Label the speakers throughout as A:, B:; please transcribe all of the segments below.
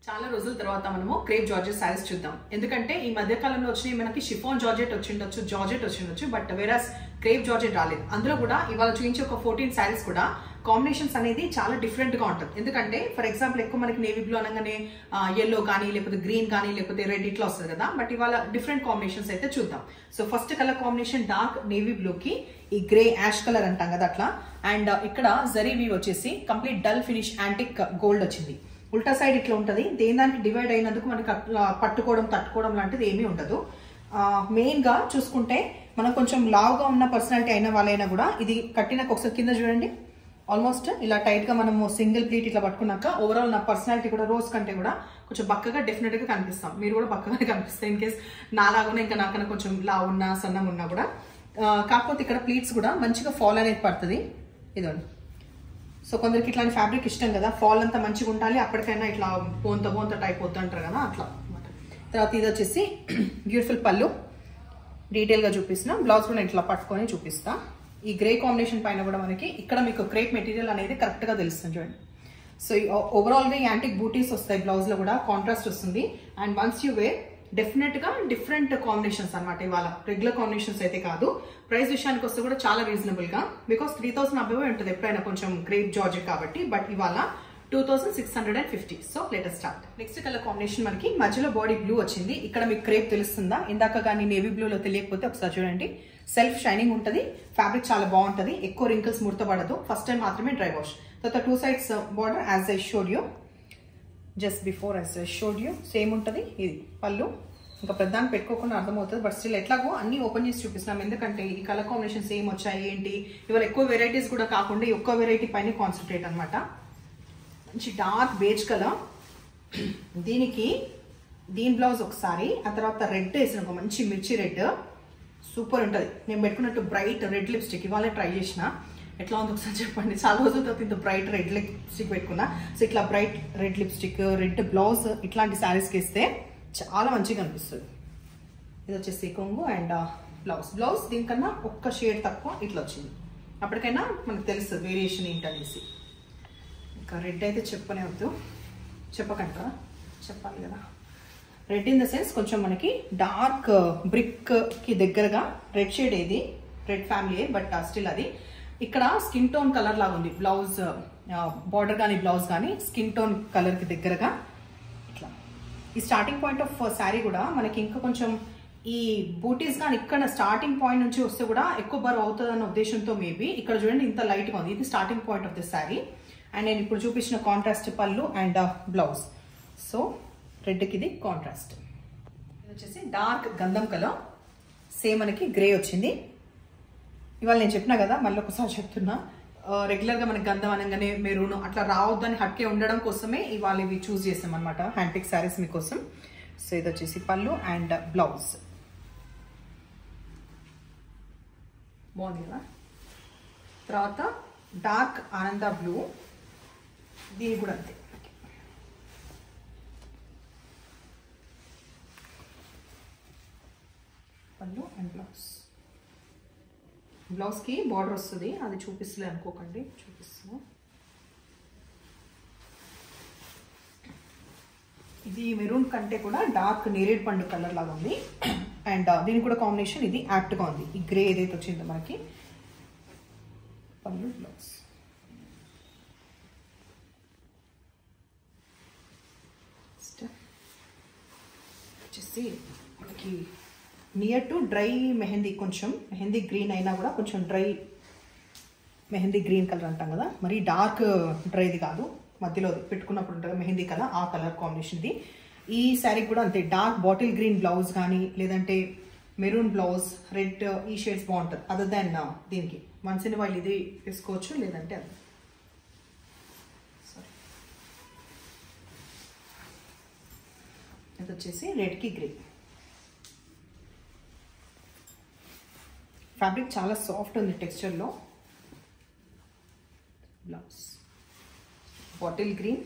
A: చాలా రోజుల తర్వాత మనము క్రేప్ జార్జెట్ శారీస్ చూద్దాం ఎందుకంటే ఈ మధ్య కాలంలో వచ్చినాయి మనకి షిఫాన్ జార్జెట్ వచ్చిండొచ్చు జార్జెట్ వచ్చిండొచ్చు బట్ వేరాస్ క్రేప్ జార్జెట్ రాలేదు అందులో కూడా ఇవాళ చూపించే ఒక ఫోర్టీన్ శారీస్ కూడా కాంబినేషన్స్ అనేది చాలా డిఫరెంట్ గా ఉంటుంది ఎందుకంటే ఫర్ ఎగ్జాంపుల్ ఎక్కువ మనకి నేవీ బ్లూ అనగానే ఎల్లో కానీ లేకపోతే గ్రీన్ కానీ లేకపోతే రెడ్ ఇట్లా వస్తుంది కదా బట్ ఇవాళ డిఫరెంట్ కాంబినేషన్స్ అయితే చూద్దాం so first colour combination dark navy blue కి ఈ గ్రే యాష్ కలర్ అంటాం కదా అట్లా అండ్ ఇక్కడ జరీ వీవ్ వచ్చేసి complete dull finish antique gold వచ్చింది ఉల్టా సైడ్ ఇట్లా ఉంటుంది దేని దానికి డివైడ్ అయినందుకు మనకి అట్లా పట్టుకోవడం తట్టుకోవడం లాంటిది ఏమీ ఉండదు మెయిన్ గా చూసుకుంటే మనం కొంచెం లావుగా ఉన్న పర్సనాలిటీ అయిన వాళ్ళైనా కూడా ఇది కట్టినాక ఒకసారి కింద చూడండి ఆల్మోస్ట్ ఇలా టైట్ గా మనము సింగిల్ ప్లీట్ ఇట్లా పట్టుకున్నాక ఓవరాల్ నా పర్సనాలిటీ కూడా రోజు కంటే కూడా కొంచెం బక్కగా డెఫినెట్ గా కనిపిస్తాం మీరు కూడా బక్కగానే కనిపిస్తాయి ఇన్ కేస్ నాలాగానే ఇంకా నాకన్నా కొంచెం లావు ఉన్నా సన్నం ఉన్నా కూడా ఆ, కాకపోతే ఇక్కడ ప్లీట్స్ కూడా మంచిగా ఫాల్ అనేది పడుతుంది ఇదండి సో కొందరికి ఇట్లాంటి ఫ్యాబ్రిక్ ఇష్టం కదా ఫాల్ అంతా మంచిగా ఉండాలి అప్పటికైనా ఇట్లా బోంత బోంత టైప్ వద్దు అంటారు కదా అట్లా అన్నమాట తర్వాత ఇది వచ్చేసి బ్యూటిఫుల్ పళ్ళు డీటెయిల్గా చూపిస్తున్నా బ్లౌజ్ కూడా ఇట్లా పట్టుకొని చూపిస్తా ఈ గ్రే కాంబినేషన్ పైన కూడా మనకి ఇక్కడ మీకు క్రేప్ మెటీరియల్ అనేది కరెక్ట్గా తెలుస్తుంది చూడండి సో ఓవరాల్గా ఈ యాంటిక్ బూటీస్ వస్తాయి బ్లౌజ్లో కూడా కాంట్రాస్ట్ వస్తుంది and once you way definite గా డిఫరెంట్ కాంబినేషన్స్ అన్నమాట ఇవాళ రెగ్యులర్ కాంబినేషన్స్ అయితే కాదు ప్రైస్ విషయానికి వస్తే కూడా చాలా రీజనబుల్ గా బికాస్ త్రీ థౌసండ్ అబ్బాయి ఉంటుంది ఎప్పుడైనా కొంచెం గ్రేప్ జార్జెట్ కాబట్టి బట్ ఇవాళ two thousand six hundred and fifty so latest start next colour combination మనకి మధ్యలో బాడీ బ్లూ వచ్చింది ఇక్కడ మీకు క్రేప్ తెలుస్తుందా ఇందాక కానీ నేవీ బ్లూలో తెలియకపోతే ఒకసారి చూడండి సెల్ఫ్ షైనింగ్ ఉంటుంది ఫ్యాబ్రిక్ చాలా బాగుంటుంది ఎక్కువ రింకిల్స్ ముడతపడదు ఫస్ట్ టైం మాత్రమే డ్రై వాష్ తర్వాత two sides border as I showed you just before as I showed you same ఉంటుంది ఇది పళ్ళు ఇంకా ప్రధానం పెట్టుకోకుండా అర్థమవుతుంది బట్ స్టిల్ ఎట్లాగో అన్ని ఓపెన్ చేసి చూపిస్తున్నాం ఎందుకంటే ఈ కలర్ కాంబినేషన్స్ ఏం వచ్చాయి ఏంటి ఇవాళ ఎక్కువ వెరైటీస్ కూడా కాకుండా ఈ ఒక్క వెరైటీ పైన కాన్సన్ట్రేట్ అనమాట మంచి డార్క్ బేజ్ కలర్ దీనికి దీని బ్లౌజ్ ఒకసారి ఆ తర్వాత రెడ్ వేసిన ఒక మంచి మిర్చి రెడ్ సూపర్ ఉంటుంది నేను పెట్టుకున్నట్టు బ్రైట్ రెడ్ లిప్స్టిక్ ఇవాళ ట్రై చేసిన ఎట్లా ఉంది ఒకసారి చెప్పండి చాలా రోజుల తర్వాత ఇంత బ్రైట్ రెడ్ లిప్స్టిక్ పెట్టుకున్నా సో ఇట్లా bright red lipstick red blouse ఇట్లాంటి శారీస్కి ఇస్తే చాలా మంచిగా అనిపిస్తుంది ఇది వచ్చేసి కొంగు అండ్ బ్లౌజ్ బ్లౌజ్ దీనికన్నా ఒక్క షేడ్ తక్కువ ఇట్లా వచ్చింది అప్పటికైనా మనకు తెలుస్తుంది వేరియేషన్ ఏంటనేసి ఇంకా రెడ్ అయితే చెప్పనే వద్దు చెప్పకంటారా చెప్పాలి కదా రెడ్ ఇన్ ద సెన్స్ కొంచెం మనకి డార్క్ బ్రిక్ కి దగ్గరగా రెడ్ షేడ్ ఏది రెడ్ ఫ్యామిలీ బట్ స్టిల్ అది ఇక్కడ స్కిన్ టోన్ కలర్ లాగా ఉంది బ్లౌజ్ బార్డర్ కానీ బ్లౌజ్ కానీ స్కిన్ టోన్ కలర్ కి దగ్గరగా ఇట్లా ఈ స్టార్టింగ్ పాయింట్ ఆఫ్ శారీ కూడా మనకి ఇంకా కొంచెం ఈ బూటీస్ కానీ ఇక్కడ స్టార్టింగ్ పాయింట్ నుంచి వస్తే కూడా ఎక్కువ బరువు అవుతుంది అన్న ఉద్దేశంతో మేబీ ఇక్కడ చూడండి ఇంత లైట్ గా ఉంది ఇది starting point of the sari and నేను ఇప్పుడు చూపించిన కాంట్రాస్ట్ పళ్ళు అండ్ బ్లౌజ్ సో రెడ్కి ఇది కాంట్రాస్ట్ ఇది వచ్చేసి డార్క్ గంధం కలర్ సేమ్ మనకి గ్రే వచ్చింది ఇవాళ నేను చెప్పినా కదా మళ్ళీ ఒకసారి చెప్తున్నా రెగ్యులర్ గా మనకి గంధం అనగానే మెరూన్ అట్లా రావద్దని హట్కే ఉండడం కోసమే ఇవాళ ఇవి చూస్ చేసాం అనమాట హ్యాండ్పిక్ శారీస్ మీకోసం సో ఇది వచ్చేసి పళ్ళు అండ్ బ్లౌజ్ బాగుంది కదా తర్వాత డార్క్ ఆనంద బ్లూ దీని కూడా అంతే పళ్ళు అండ్ బ్లౌజ్ బ్లౌజ్కి బార్డర్ వస్తుంది అది చూపిస్తలే అనుకోకండి చూపిస్తున్నా ఇది మెరూన్ కంటే కూడా డార్క్ నేరేడ్ పండు కలర్ లాగా ఉంది అండ్ దీనికి కూడా కాంబినేషన్ ఇది యాప్ట్గా ఉంది ఈ గ్రే ఏదైతే వచ్చిందో మనకి పళ్ళు బ్లౌజ్ వచ్చేసి మనకి నియర్ టు డ్రై మెహందీ కొంచెం మెహందీ గ్రీన్ అయినా కూడా కొంచెం డ్రై మెహందీ గ్రీన్ కలర్ అంటాం కదా మరి డార్క్ డ్రైది కాదు మధ్యలో పెట్టుకున్నప్పుడు ఉంటుంది మెహందీ కలర్ ఆ కలర్ కాంబినేషన్ ఇది ఈ శారీ కూడా అంతే డార్క్ బాటిల్ గ్రీన్ బ్లౌజ్ కానీ లేదంటే మెరూన్ బ్లౌజ్ రెడ్ ఈ షేడ్స్ బాగుంటుంది అదర్ దాన్ దీనికి వన్స్ ఇన్ వైల్ ఇది వేసుకోవచ్చు లేదంటే అది సారీ ఇది వచ్చేసి రెడ్కి గ్రే ఫ్యాబ్రిక్ చాలా సాఫ్ట్ ఉంది టెక్స్చర్లో బ్లౌజ్ బాటిల్ గ్రీన్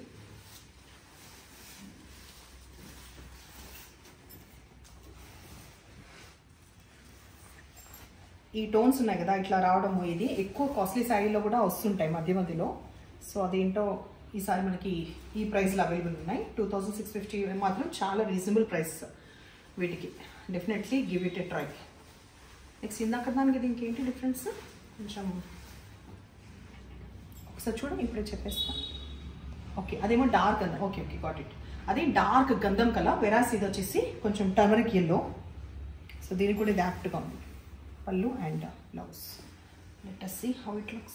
A: ఈ టోన్స్ ఉన్నాయి కదా ఇట్లా రావడము ఇది ఎక్కువ కాస్ట్లీ శారీలో కూడా వస్తుంటాయి మధ్య మధ్యలో సో అదేంటో ఈసారి మనకి ఈ ప్రైస్లో అవైలబుల్ ఉన్నాయి టూ థౌజండ్ సిక్స్ ఫిఫ్టీ మాత్రం చాలా రీజనబుల్ ప్రైస్ వీటికి definitely give it a try next ఇందాక దానికి దీనికి ఏంటి డిఫరెన్స్ కొంచెం ఒకసారి చూడండి ఇప్పుడే చెప్పేస్తా ఓకే అదేమో డార్క్ గంధం ఓకే ఓకే గాట్ ఇట్ అది డార్క్ గంధం కలర్ వెరాస్ ఇది వచ్చేసి కొంచెం టర్మరిక్ ఎల్లో సో దీనికి కూడా ఇది యాప్ట్గా ఉంది పళ్ళు and blouse let us see how it looks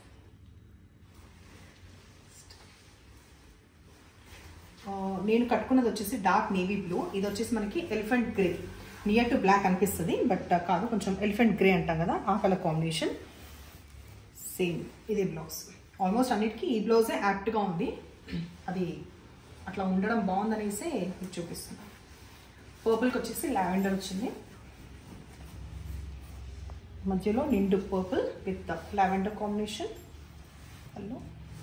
A: నేను కట్టుకున్నది వచ్చేసి డార్క్ నేవీ బ్లూ ఇది వచ్చేసి మనకి elephant grey near to black అనిపిస్తుంది బట్ కాదు కొంచెం ఎలిఫెంట్ గ్రే అంటాం కదా ఆ కలర్ కాంబినేషన్ సేమ్ ఇదే బ్లౌజ్ ఆల్మోస్ట్ అన్నిటికీ ఈ బ్లౌజే యాప్ట్గా ఉంది అది అట్లా ఉండడం బాగుందనేసి మీకు చూపిస్తున్నాను పర్పుల్కి వచ్చేసి లావెండర్ వచ్చింది మధ్యలో నిండు purple with lavender combination hello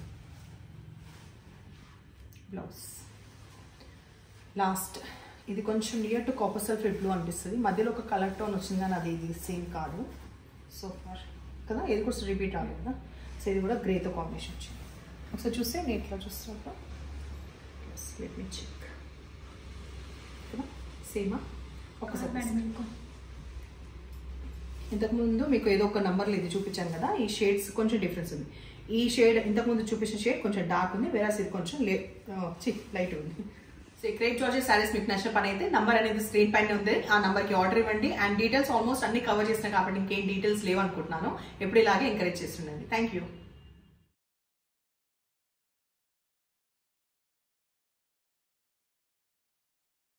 A: blouse last ఇది కొంచెం near to copper sulphate blue అనిపిస్తుంది మధ్యలో ఒక కలర్ టోన్ వచ్చింది కానీ అది ఇది సేమ్ కాదు సో ఫార్ కదా ఇది కూడా రిపీట్ అవ్వలేదు కదా సో ఇది కూడా గ్రేతో కాంబినేషన్ వచ్చింది ఒకసారి చూస్తే నేను ఇట్లా చూస్తున్నప్పుడు లెట్ మీ చెక్ కదా సేమా ఒకసారి ఇంతకుముందు మీకు ఏదో ఒక నంబర్లు ఇది చూపించాను కదా ఈ షేడ్స్ కొంచెం డిఫరెన్స్ ఉంది ఈ షేడ్ ఇంతకుముందు చూపించిన షేడ్ కొంచెం డార్క్ ఉంది వేరే ఇది కొంచెం లే లైట్ ఉంది సో ఈ క్రేప్ జార్జెస్ సారీస్ మీకు నచ్చిన పని అయితే నంబర్ అనేది స్క్రీన్ పైన ఉంది ఆ నంబర్కి ఆర్డర్ ఇవ్వండి అండ్ డీటెయిల్స్ ఆల్మోస్ట్ అన్ని కవర్ చేసిన కాబట్టి ఇంకేం డీటెయిల్స్ లేవనుకుంటున్నాను ఎప్పుడు ఇలాగే ఎంకరేజ్ చేస్తుండండి థ్యాంక్ యూ